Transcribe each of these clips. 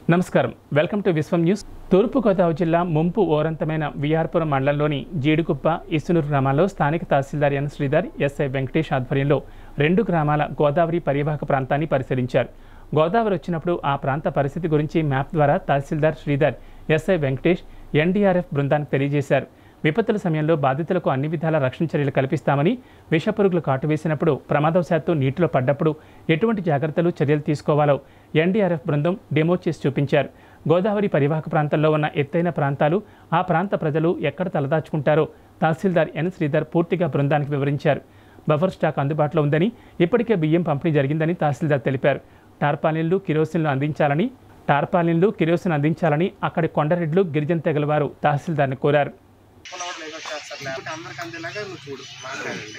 నమస్కారం welcome to Vishwam news Turpu Godavari జిల్లా ముంపు ఓరంతమైన విఆర్పురం మండలంలోని జీడికుప్ప ఇసునూరు గ్రామాల్లో స్థానిక తహసీల్దార్ ఎన్ శ్రీధర్ ఎస్ఐ వెంకటేష్ ఆధ్వర్యంలో రెండు గ్రామాల గోదావరి పరివాహక ప్రాంతాన్ని పరిశీలించారు గోదావరి వచ్చినప్పుడు ఆ ప్రాంత పరిస్థితి గురించి మ్యాప్ ద్వారా తహసీల్దార్ శ్రీధర్ ఎస్ఐ వెంకటేష్ ఎన్డీఆర్ఎఫ్ బృందానికి తెలియజేశారు విపత్తుల సమయంలో బాధితులకు అన్ని విధాల రక్షణ చర్యలు కల్పిస్తామని విషపురుగులు కాటు వేసినప్పుడు ప్రమాదవశాత్తు నీటిలో పడ్డప్పుడు ఎటువంటి జాగ్రత్తలు చర్యలు తీసుకోవాలో ఎన్డీఆర్ఎఫ్ బృందం డెమో చేసి చూపించారు గోదావరి పరివాహక ప్రాంతంలో ఉన్న ఎత్తైన ప్రాంతాలు ఆ ప్రాంత ప్రజలు ఎక్కడ తలదాచుకుంటారో తహసీల్దార్ ఎన్ శ్రీధర్ పూర్తిగా బృందానికి వివరించారు బఫర్ స్టాక్ అందుబాటులో ఉందని ఇప్పటికే బియ్యం పంపిణీ జరిగిందని తహసీల్దార్ తెలిపారు టార్పాలిన్లు కిరోసిన్లు అందించాలని టార్పాలిన్లు కిరోసిన్ అందించాలని అక్కడి కొండరెడ్లు గిరిజన తెగల వారు తహసీల్దార్ని కోరారు పులవర్ లేక వచ్చేస్తారు లేకపోతే అందరికి అందేలాగా నువ్వు చూడు మాట్లాడండి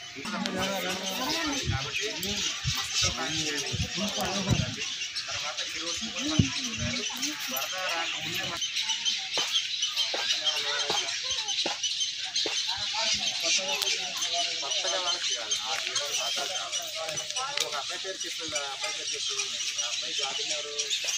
కాబట్టి మస్తు పని చేయండి. తర్వాత కిరోసిన్ కూడా పంపించారు. వరద రాకముందే మన- కొత్తగా వాళ్ళకి కాదు. ఆ జీవో సాధారణ. ఇప్పుడు ఒక అబ్బాయి పేరు చెప్పిండు ఆ అబ్బాయి పేరు చెప్పిండు ఆ అబ్బాయి జాబిల్ ఎవరు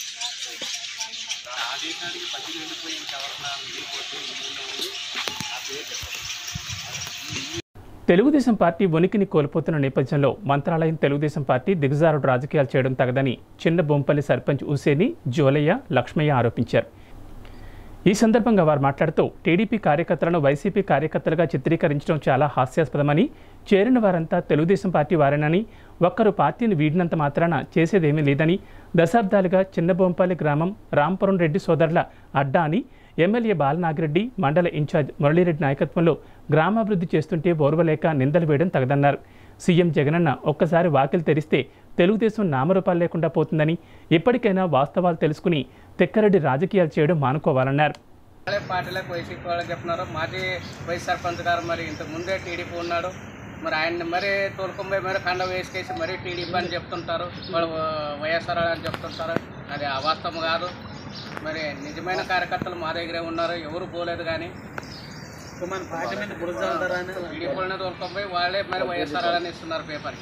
ఆ దేశానికి పది వెళ్ళిపోయి ఇంకెవరన్నా మిగిలిపోతే మిగిలిన వాళ్ళు ఆ పేరు చెప్పండి తెలుగుదేశం పార్టీ ఉనికిని కోల్పోతున్న నేపథ్యంలో మంత్రాలయం తెలుగుదేశం పార్టీ దిగజారుడు రాజకీయాలు చేయడం తగదని చిన్న బొంపల్లి సర్పంచ్ హుసేని జోలయ్య లక్ష్మయ్య ఆరోపించారు ఈ సందర్భంగా వారు మాట్లాడుతూ టీడీపీ కార్యకర్తలను వైసీపీ కార్యకర్తలుగా చిత్రీకరించడం చాలా హాస్యాస్పదమని చేరిన వారంతా తెలుగుదేశం పార్టీ వారేనని ఒక్కరు పార్టీని వీడినంత మాత్రాన చేసేదేమీ లేదని దశాబ్దాలుగా చిన్నబొంపల్లి గ్రామం రాంపురం రెడ్డి సోదరుల అడ్డా అని ఎమ్మెల్యే బాలనాగిరెడ్డి మండల ఇన్ఛార్జ్ మురళీరెడ్డి నాయకత్వంలో గ్రామాభివృద్ధి చేస్తుంటే ఓర్వలేక నిందలు వేయడం తగదన్నారు సీఎం జగనన్న ఒక్కసారి వాకిలు తెరిస్తే తెలుగుదేశం నామరూపాలు లేకుండా పోతుందని ఇప్పటికైనా వాస్తవాలు తెలుసుకుని తిక్కరెడ్డి రాజకీయాలు చేయడం మానుకోవాలన్నారు వాళ్ళే పార్టీలకు వైసీపీ వాళ్ళకి చెప్తున్నారు మాజీ వైస్ సర్పంచ్ గారు మరి ఇంతకు ముందే టీడీపీ ఉన్నాడు మరి ఆయన్ని మరీ తోలుకొంబై మరి కండ వేసుకేసి మరీ టీడీపీ అని చెప్తుంటారు వాళ్ళు వైఎస్ఆర్ అని చెప్తుంటారు అది అవాస్తవం కాదు మరి నిజమైన కార్యకర్తలు మా దగ్గరే ఉన్నారు ఎవరు పోలేదు కానీ మన పార్టీ మీద టీడీపీ వాళ్ళని తోలుకొంబై వాళ్ళే మరి వైఎస్ఆర్ అని ఇస్తున్నారు పేపర్కి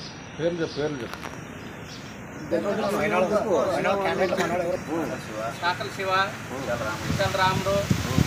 కాకల శివ విఠల్ రాముడు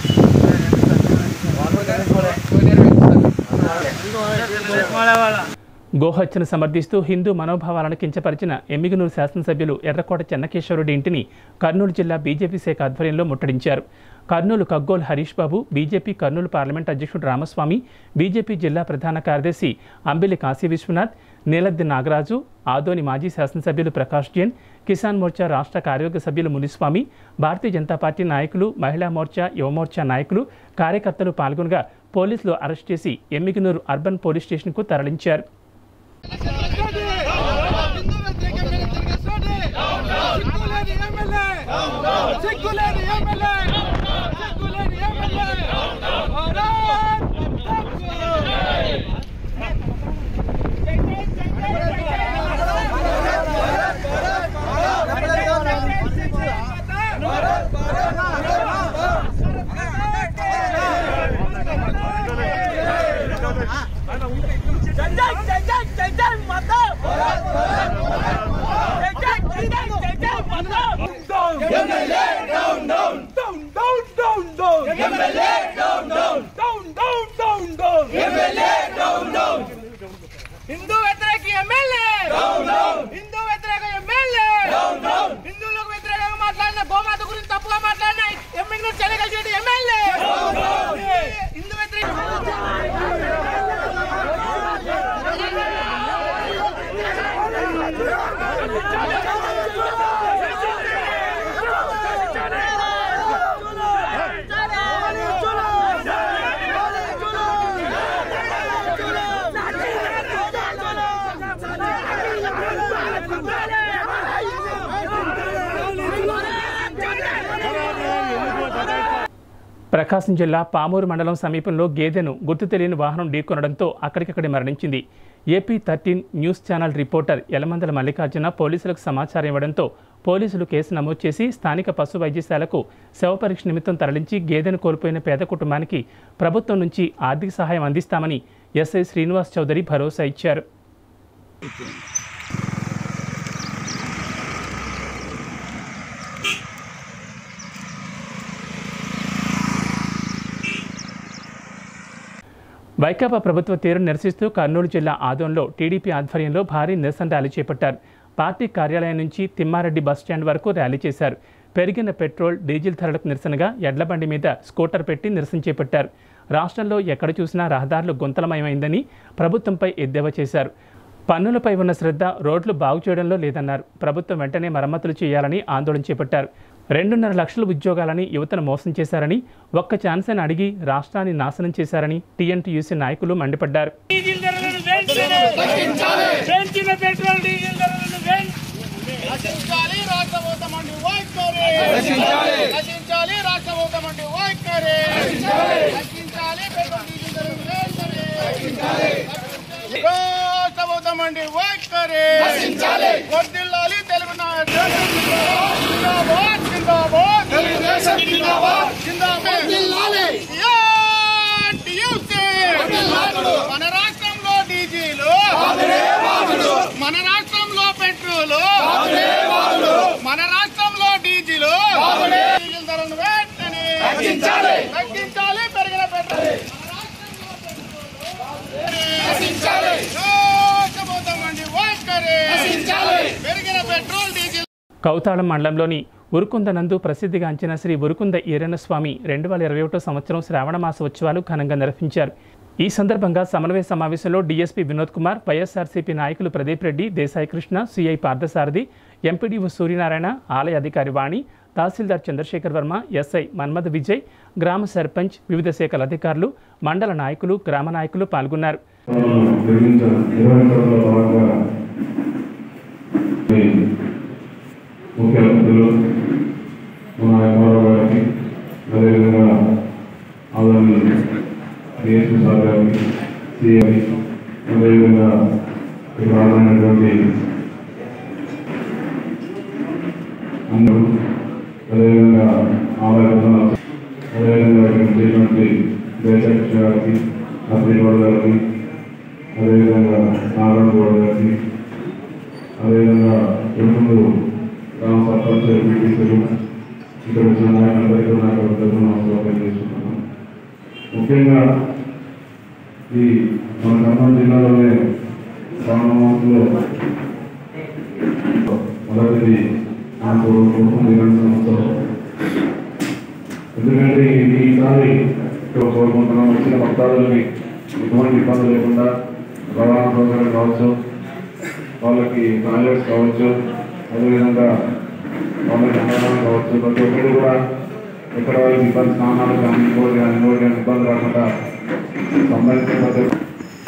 గోహత్యను సమర్థిస్తూ హిందూ మనోభావాలను కించపరిచిన ఎమ్మిగనూరు శాసనసభ్యులు ఎర్రకోట చెన్నకేశ్వరరెడ్డి ఇంటిని కర్నూలు జిల్లా బీజేపీ శాఖ ఆధ్వర్యంలో ముట్టడించారు కర్నూలు కగ్గోల్ హరీష్ బాబు బీజేపీ కర్నూలు పార్లమెంట్ అధ్యక్షుడు రామస్వామి బీజేపీ జిల్లా ప్రధాన కార్యదర్శి అంబిలి కాశీ విశ్వనాథ్ నీలద్ది నాగరాజు ఆదోని మాజీ శాసనసభ్యులు ప్రకాష్ జైన్ కిసాన్ మోర్చా రాష్ట్ర కార్యవర్గ సభ్యులు మునిస్వామి భారతీయ జనతా పార్టీ నాయకులు మహిళా మోర్చా యువమోర్చా నాయకులు కార్యకర్తలు పాల్గొనగా పోలీసులు అరెస్ట్ చేసి ఎమ్మిగనూరు అర్బన్ పోలీస్ స్టేషన్కు తరలించారు సిగ్గులేని ఎమ్మెల్యే సిగ్గులేని ఎమ్మెల్యే భారత్ జై జై జై జై జై జై మాతా జై జై జై జై జై జై మాతా MLA down down down down down down MLA down down down down down down MLA down down Hindu వ్యతిరేక ఎమ్మెల్యే డౌన్ డౌన్ హిందూ వ్యతిరేక ఎమ్మెల్యే డౌన్ డౌన్ హిందువులకు వ్యతిరేకంగా మాట్లాడిన గోమాత గురించి తప్పుగా మాట్లాడిన ఎమ్మెల్యే చెలగల్ చెట్టు ఎమ్మెల్యే డౌన్ డౌన్ హిందూ వ్యతిరేక ప్రకాశం జిల్లా పామూరు మండలం సమీపంలో గేదెను గుర్తు తెలియని వాహనం ఢీకొనడంతో అక్కడికక్కడే మరణించింది AP thirteen news channel reporter Yalamandala Mallikarjuna పోలీసులకు సమాచారం ఇవ్వడంతో పోలీసులు కేసు నమోదు చేసి స్థానిక పశు వైద్యశాలకు శవ పరీక్ష నిమిత్తం తరలించి గేదెను కోల్పోయిన పేద కుటుంబానికి ప్రభుత్వం నుంచి ఆర్థిక సహాయం అందిస్తామని ఎస్ఐ శ్రీనివాస్ చౌదరి భరోసా ఇచ్చారు వైకాపా ప్రభుత్వ తీరును నిరసిస్తూ కర్నూలు జిల్లా ఆదోన్లో టీడీపీ ఆధ్వర్యంలో భారీ నిరసన ర్యాలీ చేపట్టారు పార్టీ కార్యాలయం నుంచి తిమ్మారెడ్డి బస్టాండ్ వరకు ర్యాలీ చేశారు పెరిగిన పెట్రోల్ డీజిల్ ధరలకు నిరసనగా ఎడ్లబండి మీద స్కూటర్ పెట్టి నిరసన చేపట్టారు రాష్ట్రంలో ఎక్కడ చూసినా రహదారులు గుంతలమయమైందని ప్రభుత్వంపై ఎద్దేవా చేశారు పన్నులపై ఉన్న శ్రద్ధ రోడ్లు బాగు చేయడంలో లేదన్నారు ప్రభుత్వం వెంటనే మరమ్మతులు చేయాలని ఆందోళన చేపట్టారు రెండున్నర లక్షల ఉద్యోగాలని యువతను మోసం చేశారని ఒక్క ఛాన్స్ అని అడిగి రాష్ట్రాన్ని నాశనం చేశారని టీఎన్టీయూసీ నాయకులు మండిపడ్డారు డీజిల్ ధరలను వెంటనే పెంచిన పెట్రోల్ డీజిల్ ధరలను వెంటనే రచించాలి రాష్ట్రభూతమండి వైఖరి రచించాలి రాష్ట్రభూతమండి వైఖరి రచించాలి పెట్రోల్ డీజిల్ ధరలు వెంటనే రాష్ట్రభూతమండి వైఖరి వర్ధిల్లాలి తెలుగు నాయకులు. జిందాబాద్ జిందాబాద్ జిందాబాద్ జిందాబాద్ టీయూసీ. మన రాష్ట్రంలో డీజిల్ మన రాష్ట్రంలో పెట్రోల్ మన రాష్ట్రంలో డీజిల్ డీజిల్ ధరలను వెంటనే తగ్గించాలి తగ్గించాలి పెరిగిన పెట్రోల్ రాష్ట్రపోతామండి వైఖరి పెరిగిన పెట్రోల్ డీజిల్ కౌతాళం మండలంలోని ఉరుకుందనందు ప్రసిద్ధిగాంచిన శ్రీ ఉరుకుంద ఈరన్న స్వామి రెండు వేల ఇరవై ఒకటో సంవత్సరం శ్రావణ మాస ఉత్సవాలు ఘనంగా నిర్వహించారు ఈ సందర్భంగా సమన్వయ సమావేశంలో డీఎస్పీ వినోద్ కుమార్ వైఎస్ఆర్సీపీ నాయకులు ప్రదీప్ రెడ్డి దేశాయి కృష్ణ సిఐ పార్థసారథి ఎంపీడీఓ సూర్యనారాయణ ఆలయ అధికారి వాణి తహసీల్దార్ చంద్రశేఖర్ వర్మ ఎస్ఐ మన్మథ్ విజయ్ గ్రామ సర్పంచ్ వివిధ శాఖల అధికారులు మండల నాయకులు గ్రామ నాయకులు పాల్గొన్నారు నిర్మించిన నిర్వహించడంలో భాగంగా ఈ ముఖ్య అతిథులు మన ఎంఆర్ఓ గారికి అదేవిధంగా ఆదాని డిఎస్పీ సార్ గారికి సిఐ అదేవిధంగా ఇక్కడ హాజరైనటువంటి అందరూ అదేవిధంగా ఆలయ ప్రధాన అదేవిధంగా ఇక్కడ చేసినటువంటి దేశకృష్ణ గారికి అశ్విన్ గౌడ్ గారికి అదేవిధంగా నారాయణ గౌడ్ గారికి అదేవిధంగా తిరుమల గ్రామ సర్పంచ్ ఎంపీటీసీలు ఇక్కడ వచ్చిన నాయకులందరికీ నాకు తరఫున నమస్కారం చేసుకుంటున్నాను ముఖ్యంగా ఈ మన ఖమ్మం జిల్లాలోనే రామవంశంలో మొదటిది నాకు కుటుంబం దిగిన సంవత్సరం ఎందుకంటే ఇది ఈసారి కోరుకుంటున్నాం వచ్చిన భక్తాదులకి ఎటువంటి ఇబ్బంది లేకుండా రవాణా సౌకర్యం కావచ్చు వాళ్ళకి టాయిలెట్స్ కావచ్చు అదేవిధంగా వాళ్ళకి అన్నదానం కావచ్చు ప్రతి ఒక్కటి కూడా ఎక్కడ వాళ్ళకి ఇబ్బంది స్నానాలు కానీ ఇంకోటి కానీ ఇంకోటి కానీ ఇబ్బంది రాకుండా సంబంధించిన ప్రతి ఒక్క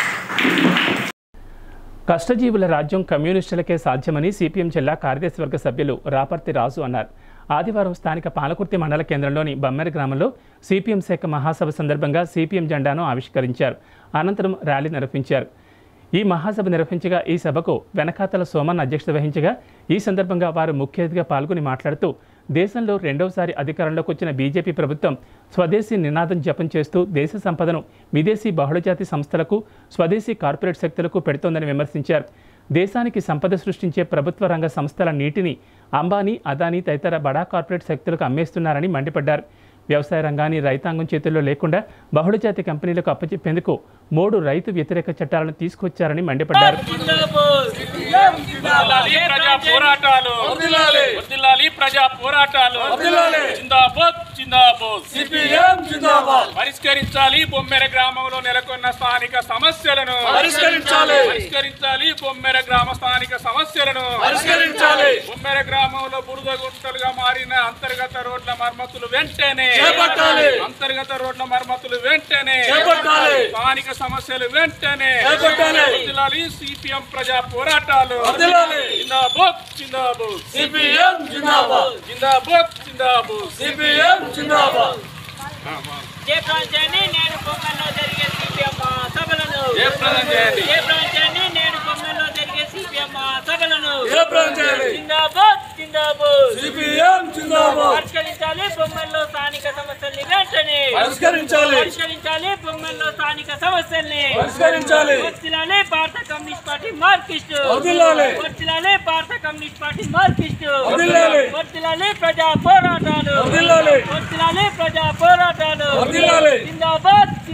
కష్టజీవుల రాజ్యం కమ్యూనిస్టులకే సాధ్యమని సిపిఎం జిల్లా కార్యదర్శివర్గ సభ్యులు రాపర్తి రాజు అన్నారు ఆదివారం స్థానిక పాలకుర్తి మండల కేంద్రంలోని బమ్మెర గ్రామంలో సిపిఎం శాఖ మహాసభ సందర్భంగా సిపిఎం జెండాను ఆవిష్కరించారు అనంతరం ర్యాలీ నిర్వహించారు ఈ మహాసభ నిర్వహించగా ఈ సభకు వెనకాతల సోమన్ అధ్యక్షత వహించగా ఈ సందర్భంగా వారు ముఖ్య అతిథిగా పాల్గొని మాట్లాడుతూ దేశంలో రెండవసారి అధికారంలోకి వచ్చిన బీజేపీ ప్రభుత్వం స్వదేశీ నినాదం జపం చేస్తూ దేశ సంపదను విదేశీ బహుళజాతి సంస్థలకు స్వదేశీ కార్పొరేట్ శక్తులకు పెడుతోందని విమర్శించారు దేశానికి సంపద సృష్టించే ప్రభుత్వ రంగ సంస్థల నీటిని అంబానీ అదానీ తదితర బడా కార్పొరేట్ శక్తులకు అమ్మేస్తున్నారని మండిపడ్డారు వ్యవసాయ రంగాన్ని రైతాంగం చేతుల్లో లేకుండా బహుళజాతి కంపెనీలకు అప్పచెప్పేందుకు మూడు రైతు వ్యతిరేక చట్టాలను తీసుకొచ్చారని మండిపడ్డారు వర్ధిల్లాలి ప్రజా పోరాటాలు వర్ధిల్లాలి ప్రజా పోరాటాలు జిందాబాద్ జిందాబాద్ సిపిఎం జిందాబాద్ పరిష్కరించాలి బొమ్మెర గ్రామంలో నెలకొన్న స్థానిక సమస్యలను పరిష్కరించాలి. పరిష్కరించాలి బొమ్మెర గ్రామ స్థానిక సమస్యలను పరిష్కరించాలి. బొమ్మెర గ్రామంలో బురద గుంటలుగా మారిన అంతర్గత రోడ్ల మరమ్మతులు వెంటనే చేపట్టాలి. అంతర్గత రోడ్ల మరమ్మతులు వెంటనే చేపట్టాలి. స్థానిక సమస్యలు వెంటనే చేపట్టాలి. వర్ధిల్లాలి సిపిఎం ప్రజా పోరాటాలు వర్ధిల్లాలి. జిందాబాద్ జిందాబాద్ సిపిఎం జిందాబాద్ జిందాబాద్ జిందాబాద్ సిపిఎం జిందాబాద్ జయప్రాంతాన్ని నేను బొమ్మల్లో జరిగే సిపిఎం సభలను జయప్రదం చేయండి. జయప్రాంతాన్ని నేను బొమ్మల్లో జరిగే సిపిఎం సభలను జయప్రదం చేయాలి. జిందాబాద్ జిందాబాద్ సిపిఎం జిందాబాద్ పరిష్కరించాలి బొమ్మల్లో స్థానిక సమస్యల్ని వెంటనే పరిష్కరించాలి. పరిష్కరించాలి బొమ్మల్లో స్థానిక సమస్యల్ని పరిష్కరించాలి. వర్తిల్లాలి భారత కమ్యూనిస్ట్ పార్టీ మార్కిస్టు వర్ధిల్లాలి. వర్తిల్లాలి భారత కమ్యూనిస్ట్ పార్టీ మార్కిస్టు వర్ధిల్లాలి. వర్తిల్లాలి ప్రజా పోరాటాలు వర్ధిల్లాలి. వర్తిల్లాలి ప్రజా పోరాటాలు వర్ధిల్లాలి. జిందాబాద్ జిందాబాద్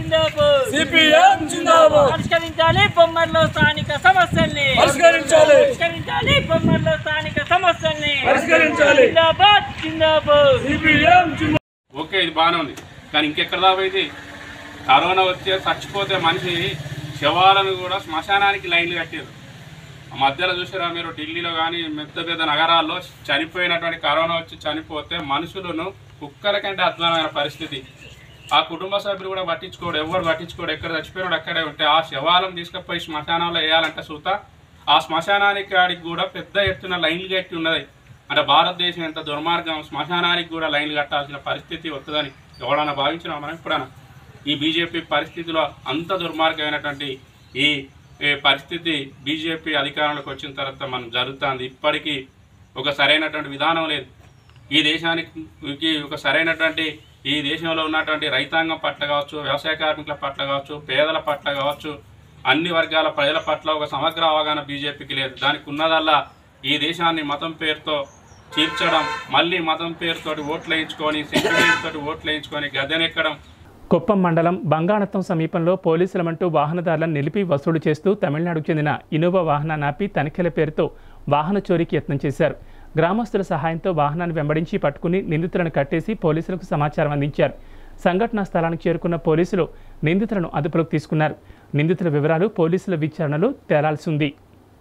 జిందాబాద్ సిపిఎం జిందాబాద్ పరిష్కరించాలి బొమ్మర్లో స్థానిక సమస్యల్ని పరిష్కరించాలి. పరిష్కరించాలి బొమ్మర్లో స్థానిక సమస్యల్ని పరిష్కరించాలి. జిందాబాద్ జిందాబాద్ సిపిఎం ఓకే ఇది బాగానే ఉంది కానీ ఇంకెక్కడ దాకా ఇది కరోనా వచ్చే చచ్చిపోతే మనిషి శవాలను కూడా శ్మశానానికి లైన్లు కట్టారు ఆ మధ్యలో చూసారా మీరు ఢిల్లీలో కానీ పెద్ద పెద్ద నగరాల్లో చనిపోయినటువంటి కరోనా వచ్చి చనిపోతే మనుషులను కుక్కల కంటే అద్భుతమైన పరిస్థితి ఆ కుటుంబ సభ్యులు కూడా పట్టించుకోడు ఎవరు పట్టించుకోడు ఎక్కడ చచ్చిపోయాడు అక్కడే ఉంటే ఆ శవాలను తీసుకుపోయి శ్మశానంలో వేయాలంటే సూత ఆ శ్మశానానికి కాడికి కూడా పెద్ద ఎత్తున లైన్లు కట్టి ఉన్నది అంటే భారతదేశం ఎంత దుర్మార్గం శ్మశానానికి కూడా లైన్లు కట్టాల్సిన పరిస్థితి వస్తుందని ఎవడన్నా భావించినా మనం ఇప్పుడన్నా ఈ బీజేపీ పరిస్థితిలో అంత దుర్మార్గమైనటువంటి ఈ ఈ పరిస్థితి బీజేపీ అధికారంలోకి వచ్చిన తర్వాత మనం జరుగుతుంది ఇప్పటికీ ఒక సరైనటువంటి విధానం లేదు ఈ దేశానికి ఒక సరైనటువంటి ఈ దేశంలో ఉన్నటువంటి రైతాంగం పట్ల కావచ్చు వ్యవసాయ కార్మికుల పట్ల కావచ్చు పేదల పట్ల కావచ్చు అన్ని వర్గాల ప్రజల పట్ల ఒక సమగ్ర అవగాహన బీజేపీకి లేదు దానికి ఉన్నదల్లా ఈ దేశాన్ని మతం పేరుతో చీల్చడం మళ్ళీ మతం పేరుతోటి ఓట్లు వేయించుకొని సెంటిమెంట్ తోటి ఓట్లు వేయించుకొని గద్దెనెక్కడం కుప్పం మండలం బంగాళత్తం సమీపంలో పోలీసులమంటూ వాహనదారులను నిలిపి వసూలు చేస్తూ తమిళనాడుకు చెందిన ఇనోవా వాహనాన్ని ఆపి తనిఖీల పేరుతో వాహన చోరీకి యత్నం చేశారు గ్రామస్తుల సహాయంతో వాహనాన్ని వెంబడించి పట్టుకుని నిందితులను కట్టేసి పోలీసులకు సమాచారం అందించారు సంఘటనా స్థలానికి చేరుకున్న పోలీసులు నిందితులను అదుపులోకి తీసుకున్నారు నిందితుల వివరాలు పోలీసుల విచారణలో తేలాల్సి ఉంది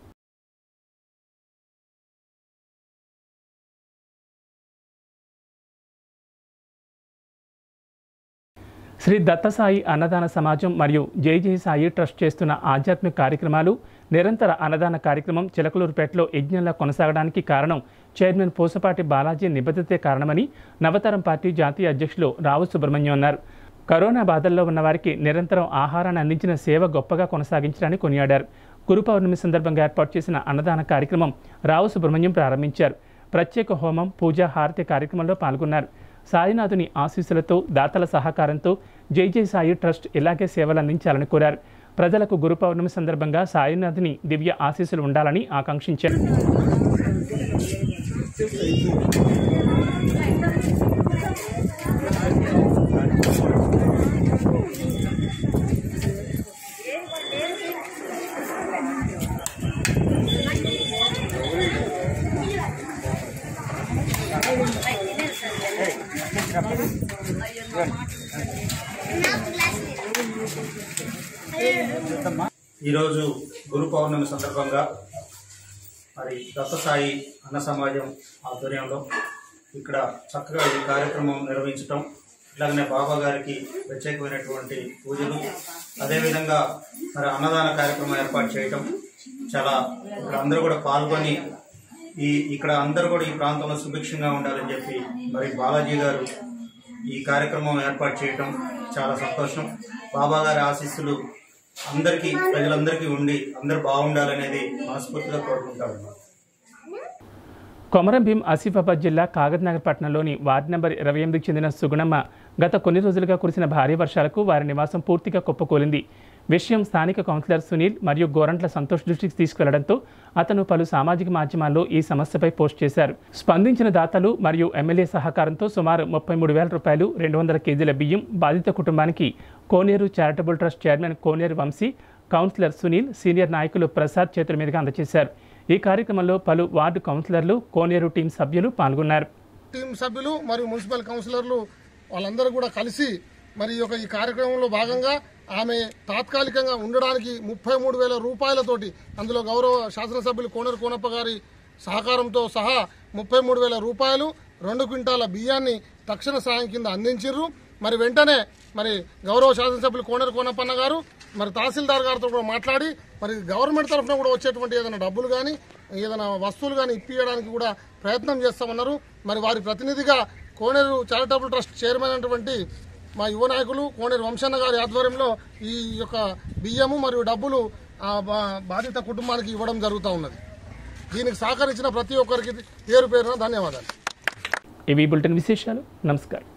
శ్రీ దత్తసాయి అన్నదాన సమాజం మరియు జై జై సాయి ట్రస్ట్ చేస్తున్న ఆధ్యాత్మిక కార్యక్రమాలు నిరంతర అన్నదాన కార్యక్రమం చిలకలూరుపేటలో యజ్ఞంలా కొనసాగడానికి కారణం చైర్మన్ పూసపాటి బాలాజీ నిబద్ధతే కారణమని నవతరం పార్టీ జాతీయ అధ్యక్షులు రావు సుబ్రహ్మణ్యం అన్నారు కరోనా బాధల్లో ఉన్న వారికి నిరంతరం ఆహారాన్ని అందించిన సేవ గొప్పగా కొనసాగించడానికి కొనియాడారు గురు పౌర్ణమి సందర్భంగా ఏర్పాటు చేసిన అన్నదాన కార్యక్రమం రావు సుబ్రహ్మణ్యం ప్రారంభించారు ప్రత్యేక హోమం పూజ హారతి కార్యక్రమంలో పాల్గొన్నారు సాయినాథుని ఆశీస్సులతో దాతల సహకారంతో జై జై సాయి ట్రస్ట్ ఇలాగే సేవలు అందించాలని కోరారు ప్రజలకు గురు పౌర్ణమి సందర్భంగా సాయినాథుని దివ్య ఆశీస్సులు ఉండాలని ఆకాంక్షించారు ఈరోజు గురు పౌర్ణమి సందర్భంగా మరి దత్తసాయి అన్న సమాజం ఆధ్వర్యంలో ఇక్కడ చక్కగా ఈ కార్యక్రమం నిర్వహించటం ఇలాగనే బాబా గారికి ప్రత్యేకమైనటువంటి పూజలు అదేవిధంగా మరి అన్నదాన కార్యక్రమం ఏర్పాటు చేయటం చాలా ఇక్కడ అందరూ కూడా పాల్గొని ఈ ఇక్కడ అందరూ కూడా ఈ ప్రాంతంలో సుభిక్షంగా ఉండాలని చెప్పి మరి బాలాజీ గారు ఈ కార్యక్రమం ఏర్పాటు చేయటం చాలా సంతోషం బాబా గారి ఆశీస్సులు అందరికీ ప్రజలందరికీ ఉండి అందరూ బాగుండాలనేది మనస్ఫూర్తిగా కోరుకుంటాను కొమరం భీం ఆసిఫాబాద్ జిల్లా కాగజ్నగర్ పట్టణంలోని వార్డు నెంబర్ ఇరవై ఎనిమిదికి చెందిన సుగుణమ్మ గత కొన్ని రోజులుగా కురిసిన భారీ వర్షాలకు వారి నివాసం పూర్తిగా కుప్పకూలింది విషయం స్థానిక కౌన్సిలర్ సునీల్ మరియు గోరంట్ల సంతోష్ దృష్టికి తీసుకెళ్లడంతో అతను పలు సామాజిక మాధ్యమాల్లో ఈ సమస్యపై పోస్ట్ చేశారు స్పందించిన దాతలు మరియు ఎమ్మెల్యే సహకారంతో సుమారు ముప్పై మూడు వేల రూపాయలు రెండు వందల కేజీల బియ్యం బాధిత కుటుంబానికి Koneru charitable trust chairman Koneru Vamsi councillor Sunil senior నాయకులు ప్రసాద్ చేతుల మీదుగా అందజేశారు ఈ కార్యక్రమంలో పలు వార్డు కౌన్సిలర్లు కోనేరు టీం సభ్యులు పాల్గొన్నారు టీం సభ్యులు మరియు మున్సిపల్ కౌన్సిలర్లు వాళ్ళందరూ కూడా కలిసి మరి ఈ యొక్క ఈ కార్యక్రమంలో భాగంగా ఆమె తాత్కాలికంగా ఉండడానికి ముప్పై మూడు వేల రూపాయలతోటి అందులో గౌరవ శాసనసభ్యులు కోనరు కోనప్ప గారి సహకారంతో సహా ముప్పై మూడు వేల రూపాయలు రెండు క్వింటాల బియ్యాన్ని తక్షణ సాయం కింద అందించిర్రు మరి వెంటనే మరి గౌరవ శాసనసభ్యులు కోనరు కోనప్పన్న గారు మరి తహసీల్దార్ గారితో కూడా మాట్లాడి మరి గవర్నమెంట్ తరఫున కూడా వచ్చేటువంటి ఏదైనా డబ్బులు కానీ ఏదైనా వస్తువులు కానీ ఇప్పించడానికి కూడా ప్రయత్నం చేస్తామన్నారు మరి వారి ప్రతినిధిగా కోనేరు చారిటబుల్ ట్రస్ట్ చైర్మన్ అయినటువంటి మా యువ నాయకులు కోనేరు వంశన్న గారి ఆధ్వర్యంలో ఈ యొక్క బియ్యము మరియు డబ్బులు ఆ బా- బాధిత కుటుంబానికి ఇవ్వడం జరుగుతూ ఉన్నది దీనికి సహకరించిన ప్రతి ఒక్కరికి పేరు పేరున ధన్యవాదాలు ఇవి బులెటిన్ విశేషాలు నమస్కారం